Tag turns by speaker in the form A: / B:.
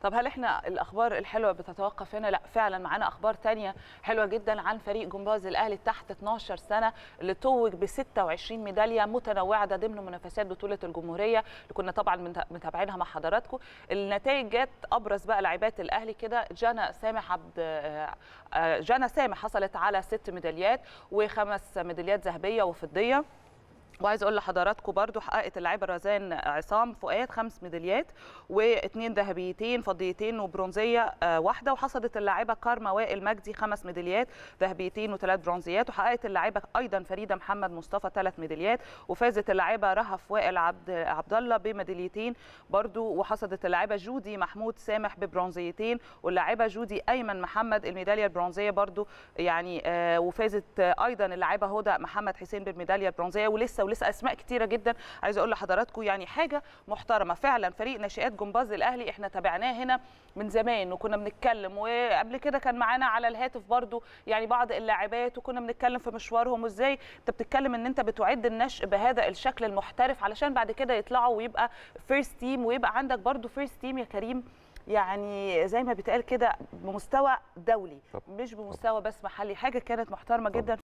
A: طب هل احنا الاخبار الحلوه بتتوقف هنا لا فعلا معانا اخبار تانية حلوه جدا عن فريق جمباز الاهلي تحت 12 سنه اللي توج ب 26 ميداليه متنوعه ده ضمن منافسات بطوله الجمهوريه اللي كنا طبعا متابعينها مع حضراتكم النتائج جت ابرز بقى لاعبات الاهلي كده جانا سامح عبد جانا سامح حصلت على ست ميداليات وخمس ميداليات ذهبيه وفضيه وعايز اقول لحضراتكم برضو حققت اللاعبه رزان عصام فؤاد خمس ميداليات واثنين ذهبيتين فضيتين وبرونزيه واحده وحصدت اللاعبه كارما وائل مجدي خمس ميداليات ذهبيتين وثلاث برونزيات وحققت اللاعبه ايضا فريده محمد مصطفى ثلاث ميداليات وفازت اللاعبه رهف وائل عبد عبد الله بميداليتين برضو وحصدت اللاعبه جودي محمود سامح ببرونزيتين واللاعبه جودي ايمن محمد الميداليه البرونزيه برضو يعني وفازت ايضا اللاعبه هدى محمد حسين بالميداليه البرونزيه ولسه ولسه اسماء كتيره جدا عايزه اقول لحضراتكم يعني حاجه محترمه فعلا فريق ناشئات جمباز الاهلي احنا تابعناه هنا من زمان وكنا بنتكلم وقبل كده كان معانا على الهاتف برضو يعني بعض اللاعبات وكنا بنتكلم في مشوارهم وازاي انت بتتكلم ان انت بتعد النشء بهذا الشكل المحترف علشان بعد كده يطلعوا ويبقى فيرست تيم ويبقى عندك برضو فيرست تيم يا كريم يعني زي ما بيتقال كده بمستوى دولي
B: طب.
A: مش بمستوى بس محلي حاجه كانت محترمه
B: طب.
A: جدا